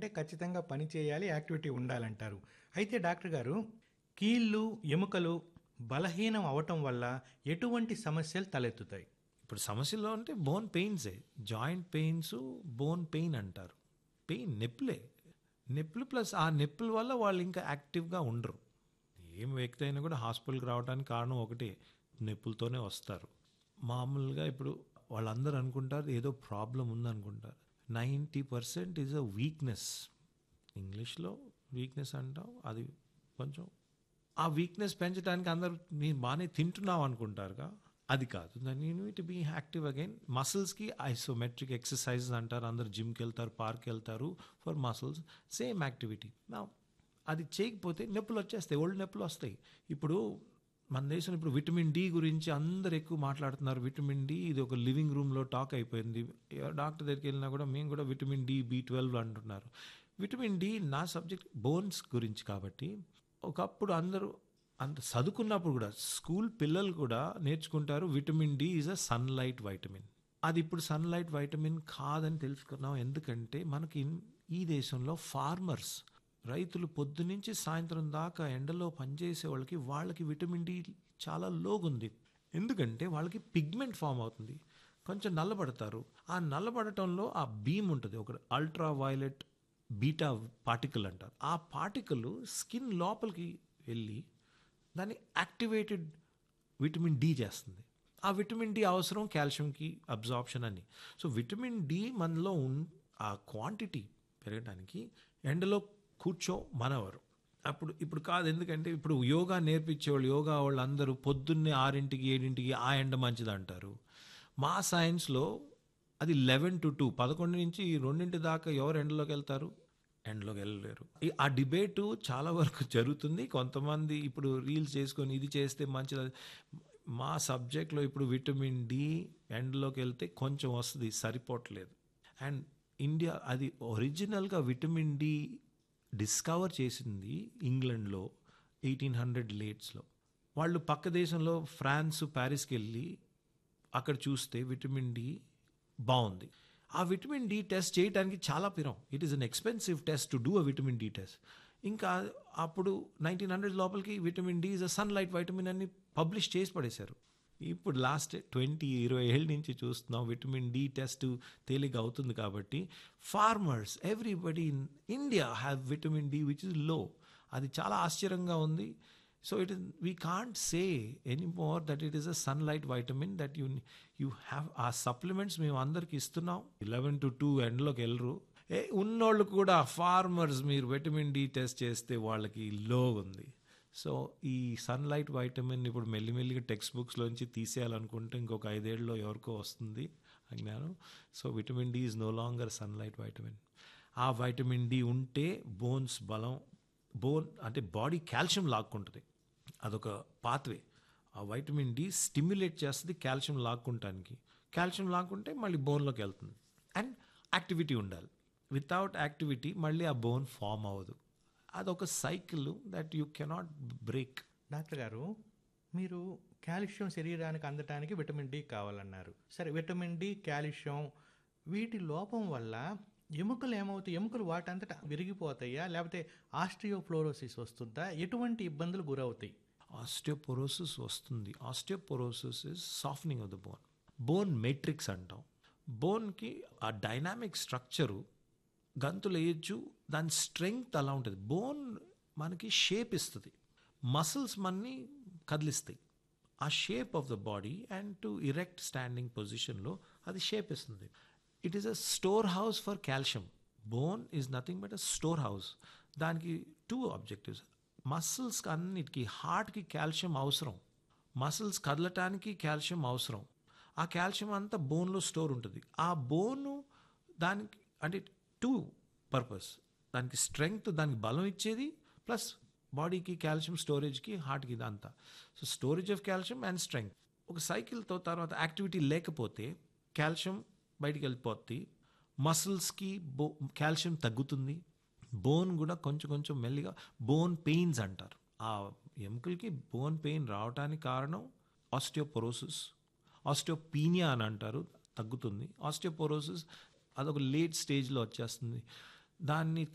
అంటే ఖచ్చితంగా పని చేయాలి యాక్టివిటీ ఉండాలంటారు అయితే డాక్టర్ గారు కీళ్ళు ఎముకలు బలహీనం అవటం వల్ల ఎటువంటి సమస్యలు తలెత్తుతాయి ఇప్పుడు సమస్యలో అంటే బోన్ పెయిన్సే జాయింట్ పెయిన్స్ బోన్ పెయిన్ అంటారు పెయిన్ నొప్పులే నొప్పులు ప్లస్ ఆ నొప్పుల వల్ల వాళ్ళు ఇంకా యాక్టివ్గా ఉండరు ఏం వ్యక్తి అయినా కూడా హాస్పిటల్కి రావడానికి కారణం ఒకటే నొప్పులతోనే వస్తారు మామూలుగా ఇప్పుడు వాళ్ళందరూ అనుకుంటారు ఏదో ప్రాబ్లం ఉందనుకుంటారు ninety percent is a weakness ఇంగ్లీష్లో వీక్నెస్ అంటాం అది కొంచెం ఆ వీక్నెస్ పెంచడానికి అందరూ నేను బాగానే తింటున్నావు అనుకుంటారుగా అది కాదు దాన్ని you to be active again మసిల్స్కి ఐసోమెట్రిక్ ఎక్సర్సైజెస్ అంటారు అందరు జిమ్కి వెళ్తారు పార్క్ వెళ్తారు ఫర్ మసిల్స్ సేమ్ యాక్టివిటీ నా అది చేయకపోతే నొప్పులు వచ్చేస్తాయి ఓల్డ్ నొప్పులు వస్తాయి ఇప్పుడు మన దేశంలో ఇప్పుడు విటమిన్ డి గురించి అందరు ఎక్కువ మాట్లాడుతున్నారు విటమిన్ డి ఇది ఒక లివింగ్ రూమ్లో టాక్ అయిపోయింది ఏ డాక్టర్ దగ్గరికి వెళ్ళినా కూడా మేము కూడా విటమిన్ డి బి ట్వెల్వ్ అంటున్నారు విటమిన్ డి నా సబ్జెక్ట్ బోన్స్ గురించి కాబట్టి ఒకప్పుడు అందరూ అంత చదువుకున్నప్పుడు కూడా స్కూల్ పిల్లలు కూడా నేర్చుకుంటారు vitamin D is a sunlight vitamin అది ఇప్పుడు సన్లైట్ వైటమిన్ కాదని తెలుసుకున్నాం ఎందుకంటే మనకి ఈ దేశంలో ఫార్మర్స్ రైతులు పొద్దునుంచి సాయంత్రం దాకా ఎండలో పనిచేసే వాళ్ళకి వాళ్ళకి విటమిన్ డి చాలా లోగుంది ఎందుకంటే వాళ్ళకి పిగ్మెంట్ ఫామ్ అవుతుంది కొంచెం నల్లబడతారు ఆ నల్లబడటంలో ఆ బీమ్ ఉంటుంది ఒక అల్ట్రా వైలెట్ బీటా పార్టికల్ అంటారు ఆ పార్టికల్ స్కిన్ లోపలికి వెళ్ళి దాన్ని యాక్టివేటెడ్ విటమిన్ డి చేస్తుంది ఆ విటమిన్ డి అవసరం కాల్షియంకి అబ్జార్ప్షన్ అని సో విటమిన్ డి మనలో ఉన్ ఆ క్వాంటిటీ పెరగడానికి ఎండలో కూర్చో మనవరు అప్పుడు ఇప్పుడు కాదు ఎందుకంటే ఇప్పుడు యోగా నేర్పించేవాళ్ళు యోగా వాళ్ళు అందరూ పొద్దున్నే ఆరింటికి ఏడింటికి ఆ ఎండ మంచిది అంటారు మా సైన్స్లో అది లెవెన్ టు టూ పదకొండు నుంచి రెండింటి దాకా ఎవరు ఎండలోకి వెళ్తారు ఎండ్లోకి వెళ్ళలేరు ఈ- ఆ డిబేటు చాలా వరకు జరుగుతుంది కొంతమంది ఇప్పుడు రీల్స్ చేసుకొని ఇది చేస్తే మంచిది మా సబ్జెక్ట్లో ఇప్పుడు విటమిన్ డి ఎండ్లోకి వెళ్తే కొంచెం వస్తుంది సరిపోవట్లేదు అండ్ ఇండియా అది ఒరిజినల్గా విటమిన్ డి డిస్కవర్ చేసింది ఇంగ్లండ్లో ఎయిటీన్ హండ్రెడ్ లేట్స్లో వాళ్ళు పక్క దేశంలో ఫ్రాన్స్ ప్యారిస్కి వెళ్ళి అక్కడ చూస్తే విటమిన్ డి బాగుంది ఆ విటమిన్ డి టెస్ట్ చేయడానికి చాలా పిరం it is an expensive test to do a vitamin D test ఇంకా అప్పుడు నైన్టీన్ హండ్రెడ్ లోపలికి vitamin D is a sunlight vitamin అని పబ్లిష్ చేసి పడేశారు ఇప్పుడు లాస్ట్ ట్వంటీ ఇరవై ఏళ్ళ నుంచి చూస్తున్నాం విటమిన్ డి టెస్ట్ తేలిక అవుతుంది కాబట్టి farmers everybody in India have vitamin D which is low అది చాలా ఆశ్చర్యంగా ఉంది so it is we can't say any more that it is a sunlight vitamin that you you have uh supplements మేము అందరికి ఇస్తున్నాం ఇలెవెన్ టు టూ ఎండ్లోకి వెళ్ళరు ఏ ఉన్నోళ్ళు కూడా ఫార్మర్స్ మీరు విటమిన్ డి టెస్ట్ చేస్తే వాళ్ళకి లో ఉంది సో ఈ సన్లైట్ వైటమిన్ ఇప్పుడు మెల్లిమెల్లిగా టెక్స్ట్ బుక్స్లోంచి తీసేయాలనుకుంటే ఇంకొక ఐదేళ్ళలో ఎవరికో వస్తుంది ఆ జ్ఞానం so vitamin D is no longer sunlight vitamin ఆ వైటమిన్ డి ఉంటే బోన్స్ బలం బోన్ అంటే బాడీ కాల్షియం లాక్కుంటుంది అదొక పాత్వే ఆ వైటమిన్ డి స్టిమ్యులేట్ చేస్తుంది కాల్షియం లాక్కుంటానికి కాల్షియం లాక్కుంటే మళ్ళీ బోన్లోకి వెళ్తుంది అండ్ యాక్టివిటీ ఉండాలి వితౌట్ యాక్టివిటీ మళ్ళీ ఆ బోన్ ఫామ్ అవ్వదు అదొక cycle that you cannot break doctor garu మీరు కాల్షియం శరీరానికి అందటానికి విటమిన్ డి కావాలన్నారు సరే విటమిన్ డి కాల్షియం వీటి లోపం వల్ల ఎముకలు ఏమవుతాయి ఎముకలు వాటంతటా విరిగిపోతాయా లేకపోతే ఆస్ట్రియోఫ్లోరోసిస్ వస్తుందా ఎటువంటి ఇబ్బందులు గురవుతాయి ఆస్టియోపోరోసిస్ వస్తుంది osteoporosis is softening of the bone bone matrix అంటాం బోన్కి ఆ డైనామిక్ స్ట్రక్చరు గంతులు వేయచ్చు దాని స్ట్రెంగ్త్ అలా ఉంటుంది బోన్ మనకి షేప్ ఇస్తుంది మసిల్స్ మనని కదిలిస్తాయి ఆ shape of the body and to erect standing పొజిషన్లో అది షేప్ ఇస్తుంది it is a store house for calcium bone is nothing but a store house దానికి టూ ఆబ్జెక్టివ్స్ మసిల్స్కి అన్నిటికీ హార్ట్కి కాల్షియం అవసరం మసిల్స్ కదలటానికి కాల్షియం అవసరం ఆ కాల్షియం అంతా బోన్లో స్టోర్ ఉంటుంది ఆ బోను దానికి అంటే టూ పర్పస్ దానికి స్ట్రెంగ్త్ దానికి బలం ఇచ్చేది ప్లస్ బాడీకి కాల్షియం స్టోరేజ్కి హార్ట్కి ఇదంతా so storage of calcium and strength ఒక సైకిల్తో తర్వాత యాక్టివిటీ లేకపోతే కాల్షియం బయటికి వెళ్ళిపోద్ది మసిల్స్కి బో కాల్షియం తగ్గుతుంది బోన్ కూడా కొంచెం కొంచెం మెల్లిగా బోన్ పెయిన్స్ అంటారు ఆ ఎముకలకి బోన్ పెయిన్ రావడానికి కారణం ఆస్టియోపోరోసిస్ ఆస్టియోపీనియా అని అంటారు తగ్గుతుంది ఆస్టియోపోరోసిస్ అదొక లేట్ స్టేజ్లో వచ్చేస్తుంది దాన్ని